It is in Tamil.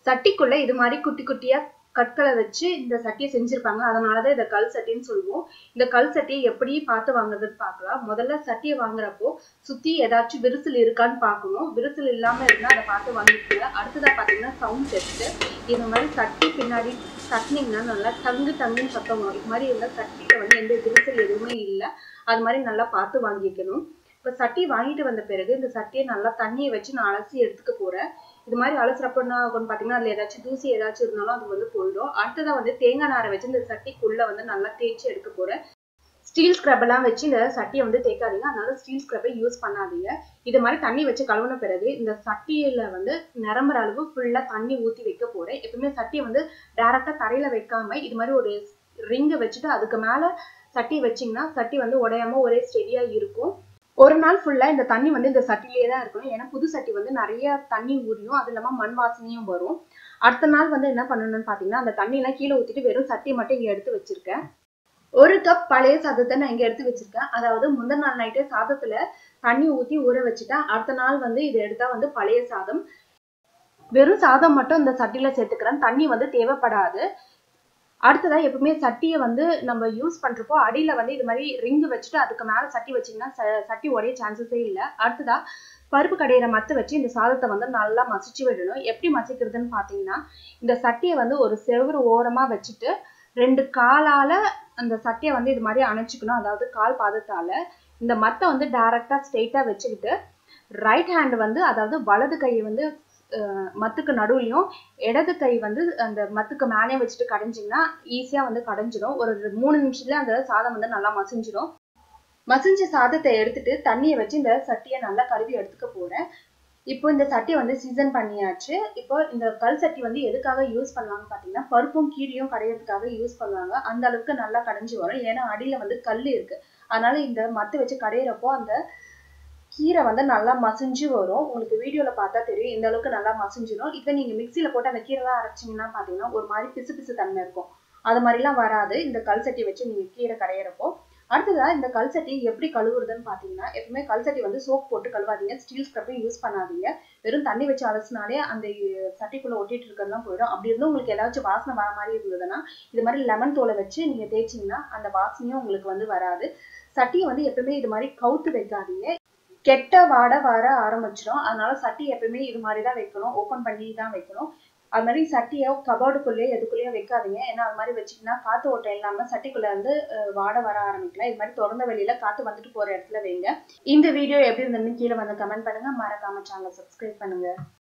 சட்டிக்குள்ள இது மாதிரி குட்டி குட்டியா கற்களை வச்சு இந்த சட்டியை செஞ்சிருப்பாங்க அதனாலதான் இதை கல் சட்டின்னு சொல்லுவோம் இந்த கல் சட்டியை எப்படி பார்த்து வாங்குறதுன்னு பார்க்கலாம் முதல்ல சட்டியை வாங்குறப்போ சுத்தி ஏதாச்சும் விரிசல் இருக்கான்னு பார்க்கணும் விரிசல் இல்லாம இருந்தா அதை பார்த்து வாங்கிக்கோங்க அடுத்ததா பாத்தீங்கன்னா சவுண்ட் டெஸ்ட் இந்த மாதிரி சட்டி பின்னாடி தட்டினீங்கன்னா நல்லா டங்கு டங்குன்னு சத்தம் வரும் இது மாதிரி இருந்தால் சட்டியில வந்து எந்த விரிசல் எதுவுமே இல்லை அது மாதிரி நல்லா பார்த்து வாங்கிக்கணும் இப்போ சட்டி வாங்கிட்டு வந்த பிறகு இந்த சட்டியை நல்லா தண்ணியை வச்சு நான் அலசி எடுத்துக்க போறேன் இது மாதிரி அலசுறப்ப என்ன ஆகும்னு பார்த்தீங்கன்னா அதில் ஏதாச்சும் தூசி ஏதாச்சும் இருந்தாலும் அது வந்து போயிடும் அடுத்ததா வந்து தேங்காய் நாரை வச்சு இந்த சட்டிக்குள்ள வந்து நல்லா தேய்ச்சி எடுக்க போறேன் ஸ்டீல் ஸ்க்ரப் எல்லாம் வச்சு இந்த சட்டியை வந்து தேய்க்காதீங்க அதனால ஸ்டீல் ஸ்க்ரப்பை யூஸ் பண்ணாதீங்க இது மாதிரி தண்ணி வச்சு கழுவுன பிறகு இந்த சட்டியில வந்து நிரம்புற அளவு ஃபுல்லா தண்ணி ஊத்தி வைக்க போறேன் எப்பவுமே சட்டியை வந்து டைரக்டா தரையில வைக்காம இது மாதிரி ஒரு ரிங்கை வச்சுட்டு அதுக்கு மேல சட்டி வச்சீங்கன்னா சட்டி வந்து உடையாம ஒரே ஸ்டெடியா இருக்கும் ஒரு நாள் ஃபுல்லா இந்த தண்ணி வந்து இந்த சட்டிலேயே தான் இருக்கணும் ஏன்னா புது சட்டி வந்து நிறைய தண்ணி ஊறியும் அது இல்லாம மண் வாசனையும் வரும் அடுத்த நாள் வந்து என்ன பண்ணணும்னு பாத்தீங்கன்னா அந்த தண்ணியெல்லாம் கீழே ஊத்திட்டு வெறும் சட்டியை மட்டும் இங்க எடுத்து வச்சிருக்கேன் ஒரு கப் பழைய சாதத்தை நான் இங்க எடுத்து வச்சிருக்கேன் அதாவது முந்தின நாள் நைட்டே சாதத்துல தண்ணி ஊத்தி ஊற வச்சுட்டேன் அடுத்த நாள் வந்து இதை எடுத்தா வந்து பழைய சாதம் வெறும் சாதம் மட்டும் இந்த சட்டியில சேர்த்துக்கிறேன் தண்ணி வந்து தேவைப்படாது அடுத்ததா எப்பவுமே சட்டியை வந்து நம்ம யூஸ் பண்றப்போ அடியில வந்து இது மாதிரி ரிங்கு வச்சுட்டு அதுக்கு மேல சட்டி வச்சீங்கன்னா ச- சட்டி உடைய சான்சஸே இல்லை அடுத்ததா பருப்பு கடையிற மத்து வச்சு இந்த சாதத்தை வந்து நல்லா மசிச்சு விடணும் எப்படி மசிக்கிறதுன்னு பாத்தீங்கன்னா இந்த சட்டியை வந்து ஒரு செவுரு ஓரமா வச்சுட்டு ரெண்டு காலால அந்த சட்டியை வந்து இது மாதிரி அணைச்சிக்கணும் அதாவது கால் பாதத்தால இந்த மத்தை வந்து டைரக்டா ஸ்ட்ரெயிட்டா வச்சுக்கிட்டு ரைட் ஹேண்ட் வந்து அதாவது வலது கையை வந்து அஹ், மத்துக்கு நடுவுலையும் இடது கை வந்து அந்த மத்துக்கு மேலே வச்சுட்டு கடைஞ்சிங்கன்னா ஈஸியா வந்து கடைஞ்சிடும் ஒரு மூணு நிமிஷத்துல அந்த சாதம் வந்து நல்லா மசிஞ்சிடும் மசிஞ்ச சாதத்தை எடுத்துட்டு தண்ணியை வச்சு இந்த சட்டியை நல்லா கழுவி எடுத்துக்க போறேன் இப்போ இந்த சட்டியை வந்து சீசன் பண்ணியாச்சு இப்போ இந்த கல் சட்டி வந்து எதுக்காக யூஸ் பண்ணுவாங்க பாத்தீங்கன்னா பருப்பும் கீரையும் கடையிறதுக்காக யூஸ் பண்ணுவாங்க அந்த அளவுக்கு நல்லா கடைஞ்சு வரும் ஏன்னா அடியில வந்து கல் இருக்கு அதனால இந்த மத்து வச்சு கடையிறப்போ அந்த கீரை வந்து நல்லா மசிஞ்சு வரும் உங்களுக்கு வீடியோல பார்த்தா தெரியும் இந்த அளவுக்கு நல்லா மசிஞ்சிடும் இப்போ நீங்க மிக்சியில போட்டு அந்த கீரைலாம் அரைச்சீங்கன்னா பாத்தீங்கன்னா ஒரு மாதிரி பிசு பிசு தன்மை இருக்கும் அது மாதிரிலாம் வராது இந்த கல் சட்டி வச்சு நீங்க கீரை கடையிறப்போ அடுத்ததா இந்த கல் சட்டி எப்படி கழுவுறதுன்னு பாத்தீங்கன்னா எப்பவுமே கல் சட்டி வந்து சோப் போட்டு கழுவாதீங்க ஸ்டீல் ஸ்க்ரப்பையும் யூஸ் பண்ணாதீங்க வெறும் தண்ணி வச்சு அலசினாலே அந்த சட்டிக்குள்ள ஒட்டிட்டு இருக்கிறதுலாம் போயிடும் அப்படி இருந்தும் உங்களுக்கு ஏதாச்சும் வாசனை வர மாதிரி இருந்ததுன்னா இது மாதிரி லெமன் தோலை வச்சு நீங்க தேய்ச்சீங்கன்னா அந்த வாசனையும் உங்களுக்கு வந்து வராது சட்டியை வந்து எப்பவுமே இது மாதிரி கவுத்து வைக்காதீங்க கெட்ட வாடை வர ஆரம்பிச்சிடும் அதனால சட்டி எப்பவுமே இது மாதிரி தான் வைக்கணும் ஓப்பன் பண்ணி தான் வைக்கணும் அது மாதிரி சட்டியை கபோர்டுக்குள்ளேயோ எதுக்குள்ளேயோ வைக்காதீங்க ஏன்னா அது மாதிரி வச்சீங்கன்னா காத்து ஓட்டம் இல்லாம சட்டிக்குள்ள வந்து அஹ், வாடை வர ஆரம்பிக்கலாம் இது மாதிரி திறந்த வெளியில காத்து வந்துட்டு போற இடத்துல வைங்க இந்த வீடியோ எப்படி இருந்ததுன்னு கீழே வந்து கமெண்ட் பண்ணுங்க மறக்காம சேனலை சப்ஸ்கிரைப் பண்ணுங்க